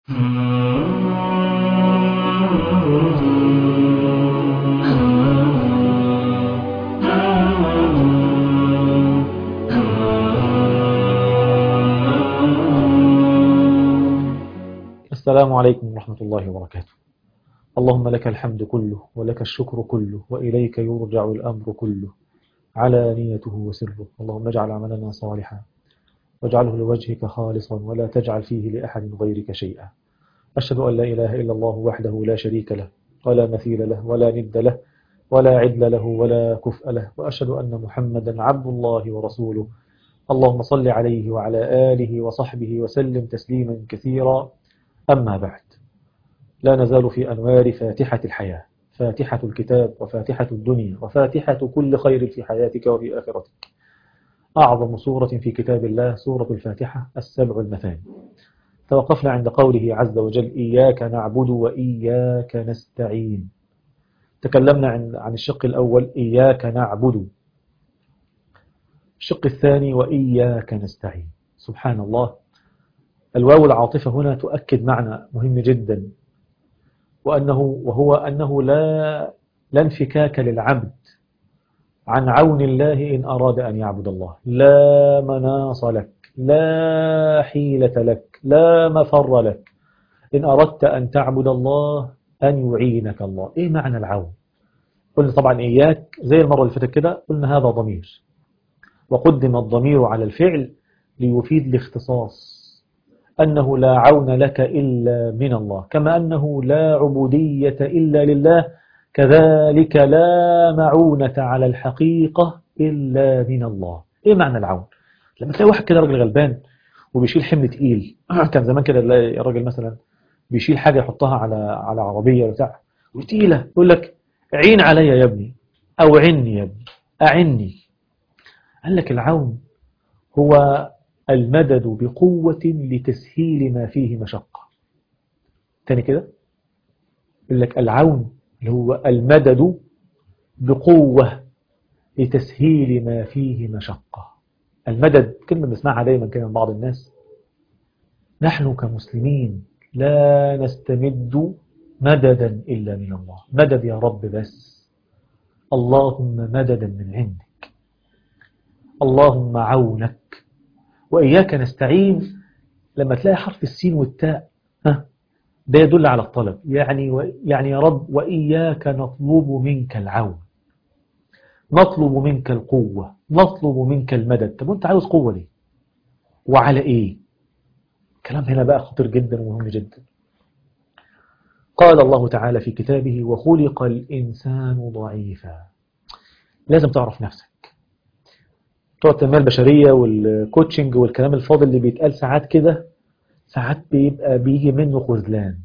السلام عليكم ورحمة الله وبركاته اللهم لك الحمد كله ولك الشكر كله وإليك يرجع الأمر كله على نيته وسره اللهم اجعل عملنا صالحا واجعله لوجهك خالصا ولا تجعل فيه لأحد غيرك شيئا أشهد أن لا إله إلا الله وحده لا شريك له ولا مثيل له ولا ند له ولا عدل له ولا كفء له وأشهد أن محمدا عبد الله ورسوله اللهم صل عليه وعلى آله وصحبه وسلم تسليما كثيرا أما بعد لا نزال في أنوار فاتحة الحياة فاتحة الكتاب وفاتحة الدنيا وفاتحة كل خير في حياتك وفي آخرتك أعظم سورة في كتاب الله سورة الفاتحة السبع المثاني توقفنا عند قوله عز وجل إياك نعبد وإياك نستعين تكلمنا عن عن الشق الأول إياك نعبد الشق الثاني وإياك نستعين سبحان الله الواو العاطفة هنا تؤكد معنى مهم جدا وأنه وهو أنه لا لا انفكاك للعبد عن عون الله إن أراد أن يعبد الله لا مناص لك لا حيلة لك لا مفر لك إن أردت أن تعبد الله أن يعينك الله إيه معنى العون قلنا طبعا إياك زي المرة اللي فاتت كده قلنا هذا ضمير وقدم الضمير على الفعل ليفيد الاختصاص أنه لا عون لك إلا من الله كما أنه لا عبودية إلا لله كذلك لا معونة على الحقيقة إلا من الله إيه معنى العون لما تلاقي واحد كده راجل غلبان وبيشيل حمل تقيل كان زمان كده تلاقي الراجل مثلا بيشيل حاجة يحطها على على عربية بتاع وتقيلة يقول لك عين عليا يا ابني أو عني يا ابني أعني قال لك العون هو المدد بقوة لتسهيل ما فيه مشقة تاني كده يقول لك العون اللي هو المدد بقوة لتسهيل ما فيه مشقة المدد كلمة بنسمعها دايما كده من بعض الناس نحن كمسلمين لا نستمد مددا إلا من الله مدد يا رب بس اللهم مددا من عندك اللهم عونك وإياك نستعين لما تلاقي حرف السين والتاء ها ده يدل على الطلب يعني و... يعني يا رب وإياك نطلب منك العون نطلب منك القوة نطلب منك المدد طب وانت عاوز قوة ليه وعلى ايه كلام هنا بقى خطير جدا ومهم جدا قال الله تعالى في كتابه وخلق الإنسان ضعيفا لازم تعرف نفسك بتوع التنمية البشرية والكوتشنج والكلام الفاضل اللي بيتقال ساعات كده ساعات بيبقى بيجي منه خذلان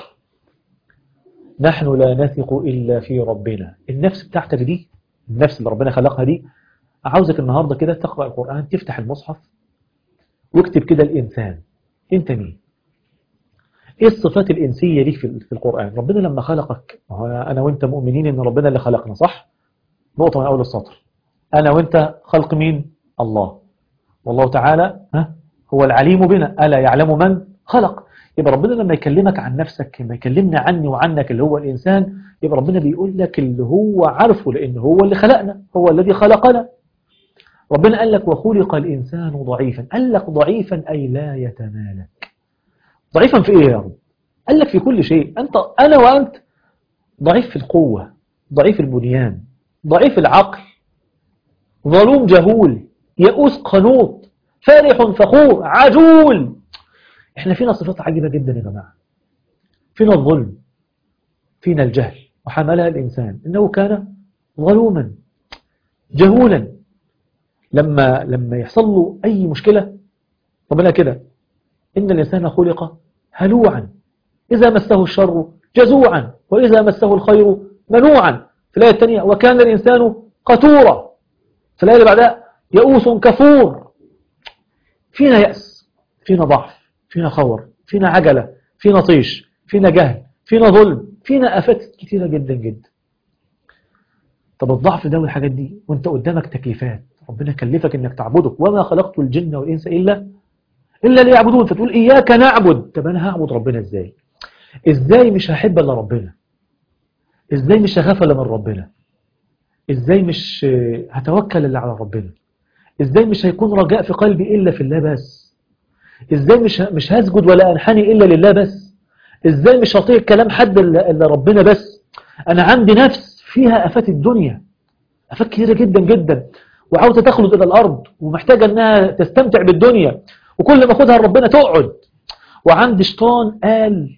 نحن لا نثق إلا في ربنا النفس بتاعتك دي النفس اللي ربنا خلقها دي عاوزك النهاردة كده تقرأ القرآن تفتح المصحف واكتب كده الإنسان انت مين ايه الصفات الإنسية دي في القرآن ربنا لما خلقك أنا وانت مؤمنين ان ربنا اللي خلقنا صح نقطة من أول السطر أنا وأنت خلق مين الله والله تعالى ها هو العليم بنا ألا يعلم من خلق يبقى ربنا لما يكلمك عن نفسك لما يكلمنا عني وعنك اللي هو الإنسان يبقى ربنا بيقول لك اللي هو عارفه لأن هو اللي خلقنا هو الذي خلقنا ربنا قال لك وخلق الإنسان ضعيفا قال لك ضعيفا أي لا يتمالك ضعيفا في إيه يا رب قال لك في كل شيء أنت أنا وأنت ضعيف في القوة ضعيف البنيان ضعيف العقل ظلوم جهول يئوس قنوط فرح فخور عجول احنا فينا صفات عجيبة جدا يا جماعة فينا الظلم فينا الجهل وحملها الإنسان إنه كان ظلوما جهولا لما لما يحصل له أي مشكلة ربنا كده إن الإنسان خلق هلوعا إذا مسه الشر جزوعا وإذا مسه الخير منوعا في الآية الثانية وكان الإنسان قتورا في الآية اللي بعدها يئوس كفور فينا يأس فينا ضعف فينا خور فينا عجلة فينا طيش فينا جهل فينا ظلم فينا آفات كثيرة جدا جدا طب الضعف ده والحاجات دي وانت قدامك تكليفات ربنا كلفك انك تعبده وما خلقت الجن والإنس إلا إلا ليعبدون فتقول إياك نعبد طب أنا هعبد ربنا إزاي إزاي مش هحب إلا ربنا إزاي مش هخاف إلا من ربنا إزاي مش هتوكل إلا على ربنا إزاي مش هيكون رجاء في قلبي إلا في الله بس إزاي مش مش هسجد ولا أنحني إلا لله بس إزاي مش هطيع كلام حد إلا إلا ربنا بس أنا عندي نفس فيها أفات الدنيا أفات كثيرة جدا جدا وعاوزة تخلد إلى الأرض ومحتاجة أنها تستمتع بالدنيا وكل ما خدها ربنا تقعد وعندي شيطان قال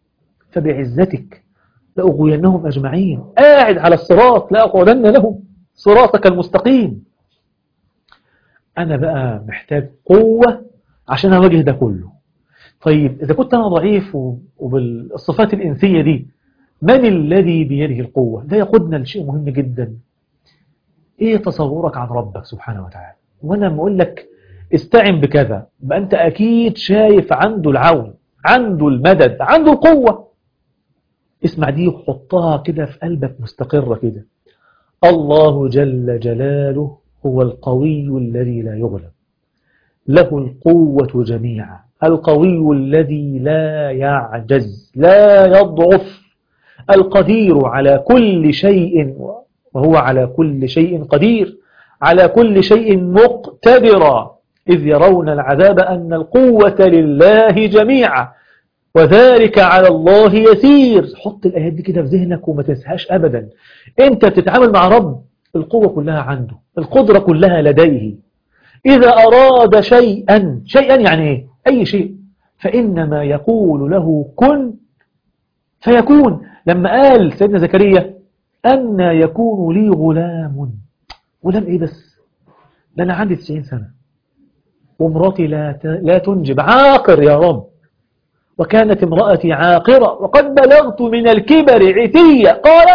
فبعزتك لأغوينهم أجمعين قاعد على الصراط لأقعدن لهم صراطك المستقيم أنا بقى محتاج قوة عشان أواجه ده كله طيب إذا كنت أنا ضعيف وبالصفات الإنسية دي من الذي بيده القوة ده يقودنا لشيء مهم جدا إيه تصورك عن ربك سبحانه وتعالى وأنا بقول لك استعن بكذا بقى أنت أكيد شايف عنده العون عنده المدد عنده القوة اسمع دي وحطها كده في قلبك مستقرة كده الله جل جلاله هو القوي الذي لا يغلب له القوة جميعا القوي الذي لا يعجز لا يضعف القدير على كل شيء وهو على كل شيء قدير على كل شيء مقتدر إذ يرون العذاب أن القوة لله جميعا وذلك على الله يسير حط الآيات دي كده في ذهنك وما تنساهاش أبدا أنت بتتعامل مع رب القوة كلها عنده القدرة كلها لديه إذا أراد شيئا شيئا يعني إيه؟ أي شيء فإنما يقول له كن فيكون لما قال سيدنا زكريا أن يكون لي غلام غلام إيه بس ده أنا عندي 90 سنة ومراتي لا لا تنجب عاقر يا رب وكانت امرأتي عاقرة وقد بلغت من الكبر عتية قال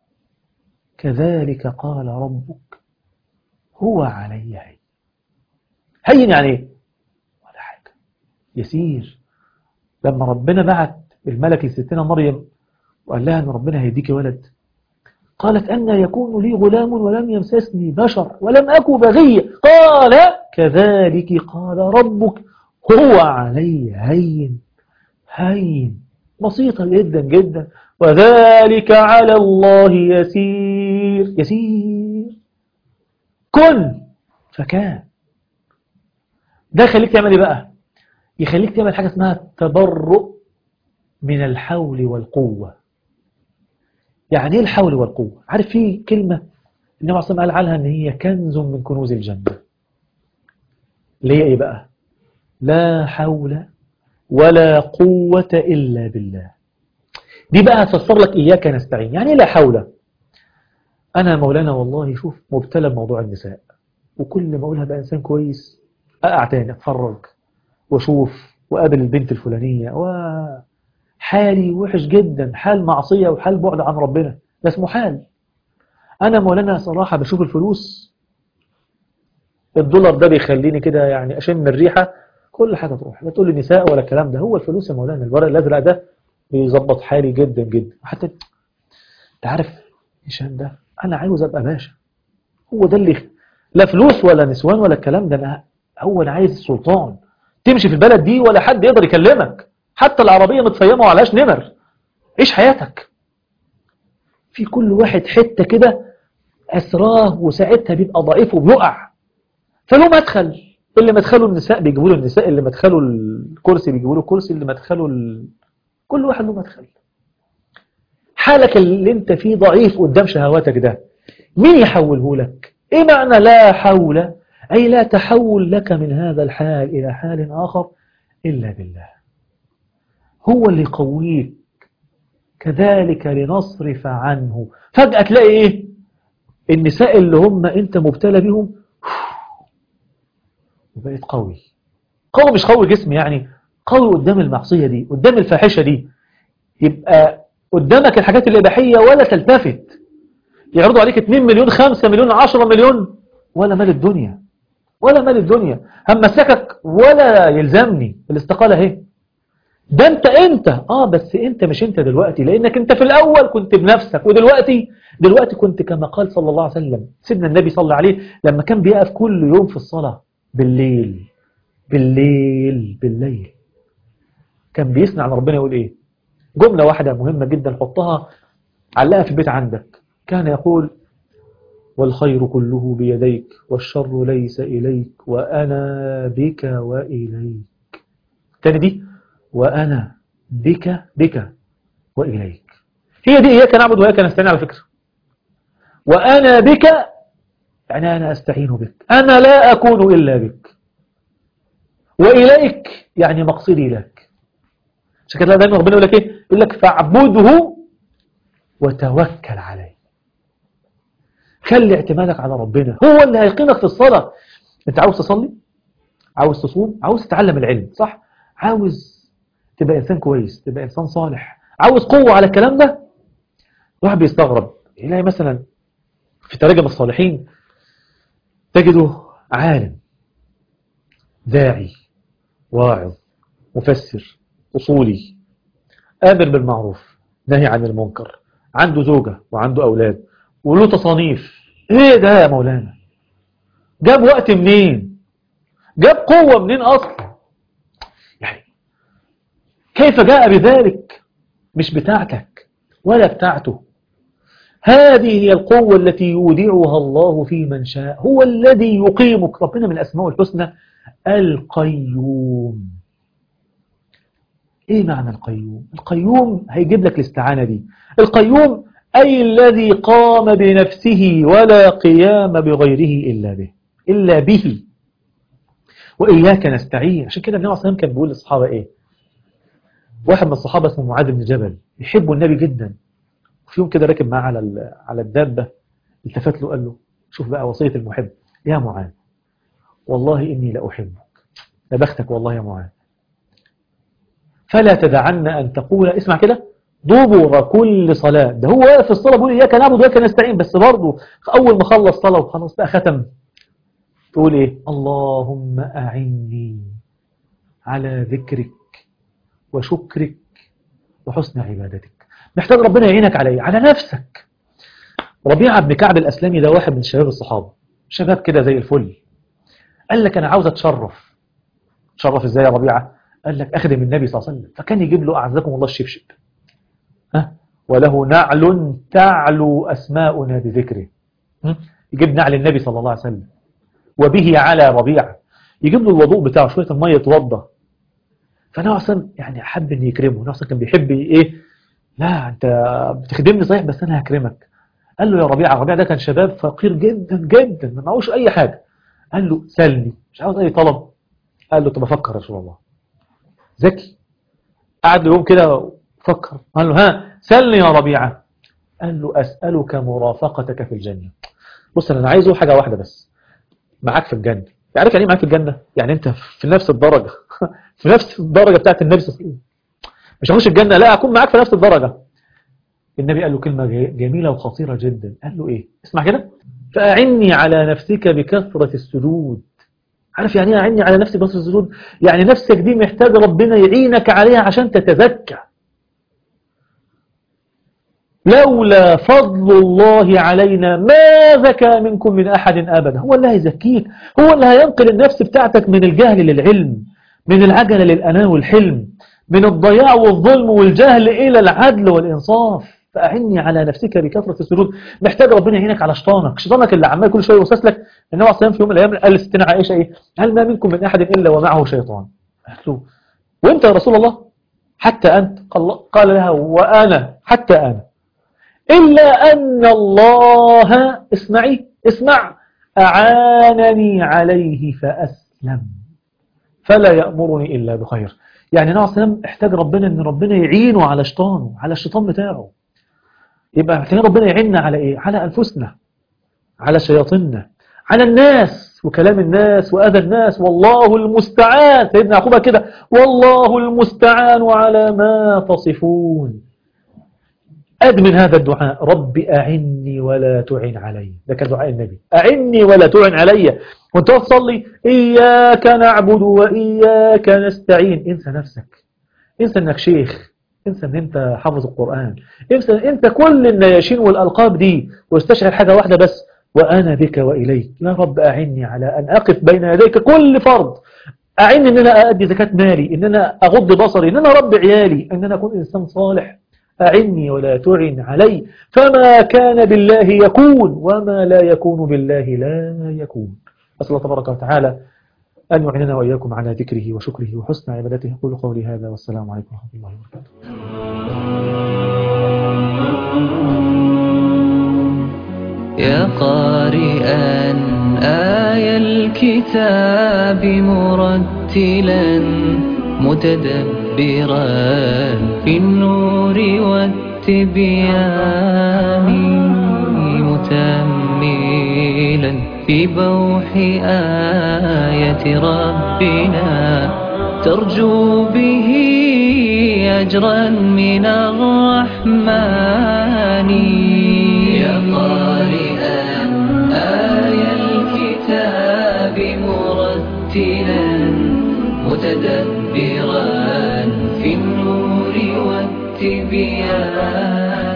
كذلك قال ربك هو علي هين هين يعني ايه ولا حاجة يسير لما ربنا بعت الملك لستنا مريم وقال لها ان ربنا هيديك ولد قالت أن يكون لي غلام ولم يمسسني بشر ولم أكو بغية قال كذلك قال ربك هو علي هين هين بسيطة جدا جدا وذلك على الله يسير يسير كن فكان ده يخليك تعمل ايه بقى يخليك تعمل حاجة اسمها تبرؤ من الحول والقوة يعني ايه الحول والقوة عارف في كلمة النبي عليه قال عنها ان هي كنز من كنوز الجنة اللي هي ايه بقى لا حول ولا قوة إلا بالله دي بقى هتفسر لك إياك نستعين يعني لا حول أنا مولانا والله شوف مبتلى بموضوع النساء وكل ما أقولها بقى إنسان كويس أقع تاني أتفرج وأشوف وقابل البنت الفلانية وحالي وحش جدا حال معصية وحال بعد عن ربنا ده اسمه حال أنا مولانا صراحة بشوف الفلوس الدولار ده بيخليني كده يعني أشم الريحة كل حاجة تروح لا تقول لي نساء ولا الكلام ده هو الفلوس يا مولانا الورق الأزرق ده بيظبط حالي جدا جدا حتى انت عارف هشام ده أنا عاوز أبقى باشا هو ده اللي لا فلوس ولا نسوان ولا الكلام ده أنا هو أنا عايز السلطان تمشي في البلد دي ولا حد يقدر يكلمك حتى العربية متصيمة وعلاش نمر عيش حياتك في كل واحد حتة كده أسراه وساعتها بيبقى ضعيف وبيقع فله مدخل اللي مدخله النساء بيجيبوا له النساء اللي مدخله الكرسي بيجيبوا له الكرسي اللي مدخله ال... كل واحد له مدخل حالك اللي انت فيه ضعيف قدام شهواتك ده مين يحوله لك ايه معنى لا حول اي لا تحول لك من هذا الحال الى حال اخر الا بالله هو اللي يقويك كذلك لنصرف عنه فجأة تلاقي ايه النساء اللي هم انت مبتلى بهم وبقيت قوي قوي مش قوي جسم يعني قوي قدام المعصية دي قدام الفاحشة دي يبقى قدامك الحاجات الإباحية ولا تلتفت يعرضوا عليك 2 مليون 5 مليون 10 مليون ولا مال الدنيا ولا مال الدنيا همسكك ولا يلزمني الاستقالة اهي ده انت انت اه بس انت مش انت دلوقتي لانك انت في الاول كنت بنفسك ودلوقتي دلوقتي كنت كما قال صلى الله عليه وسلم سيدنا النبي صلى الله عليه لما كان بيقف كل يوم في الصلاة بالليل بالليل بالليل كان بيسمع عن ربنا يقول ايه جملة واحدة مهمة جدا حطها علقها في البيت عندك كان يقول والخير كله بيديك والشر ليس إليك وأنا بك وإليك تاني دي وأنا بك بك وإليك هي دي إياك نعبد وإياك نستعين على فكرة وأنا بك يعني أنا أستعين بك أنا لا أكون إلا بك وإليك يعني مقصدي لك عشان كده دايما ربنا يقول لك إيه يقول لك فاعبده وتوكل عليه خلي اعتمادك على ربنا هو اللي هيقيمك في الصلاة انت عاوز تصلي عاوز تصوم عاوز تتعلم العلم صح عاوز تبقى إنسان كويس تبقى إنسان صالح عاوز قوة على الكلام ده واحد بيستغرب يلاقي مثلا في تراجم الصالحين تجده عالم داعي واعظ مفسر أصولي آمر بالمعروف نهي عن المنكر عنده زوجة وعنده أولاد وله تصانيف ايه ده يا مولانا جاب وقت منين جاب قوة منين أصلا يعني كيف جاء بذلك مش بتاعتك ولا بتاعته هذه هي القوة التي يودعها الله في من شاء هو الذي يقيمك ربنا من الأسماء الحسنى القيوم ايه معنى القيوم القيوم هيجيب لك الاستعانة دي القيوم أي الذي قام بنفسه ولا قيام بغيره إلا به إلا به وإياك نستعين عشان كده النبي عليه الصلاة كان بيقول للصحابة إيه واحد من الصحابة اسمه معاذ بن جبل يحب النبي جدا وفي يوم كده راكب معاه على على الدابة التفت له قال له شوف بقى وصية المحب يا معاذ والله إني لأحبك لبختك والله يا معاذ فلا تدعن أن تقول اسمع كده دبر كل صلاة ده هو واقف في الصلاة بيقول إياك نعبد وإياك نستعين بس برضه أول ما خلص صلاة وخلاص بقى ختم تقول إيه اللهم أعني على ذكرك وشكرك وحسن عبادتك محتاج ربنا يعينك على إيه على نفسك ربيعة بن كعب الأسلامي ده واحد من شباب الصحابة شباب كده زي الفل قال لك أنا عاوز أتشرف تشرف إزاي يا ربيعة قال لك أخدم النبي صلى الله عليه وسلم فكان يجيب له أعزكم الله الشبشب ها وله نعل تعلو أسماؤنا بذكره يجيب نعل النبي صلى الله عليه وسلم وبه على ربيعة يجيب له الوضوء بتاعه شوية المية يتوضى فأنا أصلا يعني أحب أن يكرمه أصلا كان بيحب إيه لا أنت بتخدمني صحيح بس أنا هكرمك قال له يا ربيعة ربيعة ده كان شباب فقير جدا جدا ما معهوش أي حاجة قال له سلني مش عاوز أي طلب قال له طب أفكر يا رسول الله ذكي قعد له يوم كده فكر قال له ها سلني يا ربيعة قال له أسألك مرافقتك في الجنة بص أنا عايزه حاجة واحدة بس معاك في الجنة يعرف يعني ايه معاك في الجنة يعني أنت في نفس الدرجة في نفس الدرجة بتاعت النبي صلى الله عليه وسلم مش هخش الجنة لا أكون معاك في نفس الدرجة النبي قال له كلمة جميلة وخطيرة جدا قال له إيه اسمع كده فأعني على نفسك بكثرة السجود عارف يعني ايه أعني على نفسي بكثرة السجود يعني نفسك دي محتاج ربنا يعينك عليها عشان تتزكى لولا فضل الله علينا ما زكى منكم من أحد أبدا هو اللي هيزكيك هو اللي هينقل النفس بتاعتك من الجهل للعلم من العجلة للأناة والحلم من الضياع والظلم والجهل إلى العدل والإنصاف فأعني على نفسك بكثرة السجود محتاج ربنا يعينك على شيطانك شيطانك اللي عمال كل شوية يوسوس لك النبي عليه الصلاة في يوم من الأيام قال لستنا عائشة إيه هل ما منكم من أحد إلا ومعه شيطان قالت له وأنت يا رسول الله حتى أنت قال لها وأنا حتى أنا إلا أن الله اسمعي اسمع أعانني عليه فأسلم فلا يأمرني إلا بخير يعني نوع السلام احتاج ربنا أن ربنا يعينه على شيطانه على الشيطان بتاعه يبقى محتاجين ربنا يعيننا على إيه على أنفسنا على شياطيننا على الناس وكلام الناس وأذى الناس والله المستعان سيدنا يعقوب كده والله المستعان على ما تصفون أدمن هذا الدعاء رب أعني ولا تعن علي ده كان دعاء النبي أعني ولا تعن علي وانت تصلي إياك نعبد وإياك نستعين انسى نفسك انسى انك شيخ انسى ان انت حافظ القرآن انسى انت كل النياشين والألقاب دي واستشعر حاجة واحدة بس وأنا بك وإليك يا رب أعني على أن أقف بين يديك كل فرض أعني أن أنا أؤدي زكاة مالي أن أنا أغض بصري أن أنا أربي عيالي أن أنا أكون إنسان صالح أعني ولا تعن علي فما كان بالله يكون وما لا يكون بالله لا يكون أسأل الله تبارك وتعالى أن يعنينا وإياكم على ذكره وشكره وحسن عبادته أقول قولي هذا والسلام عليكم ورحمة الله وبركاته يا قارئا آي الكتاب مرتلا متدبرا في النور والتبيان متأملا في بوح آية ربنا ترجو به أجرا من الرحمن يا قارئا آي الكتاب مرتلا متدبرا في النور والتبيان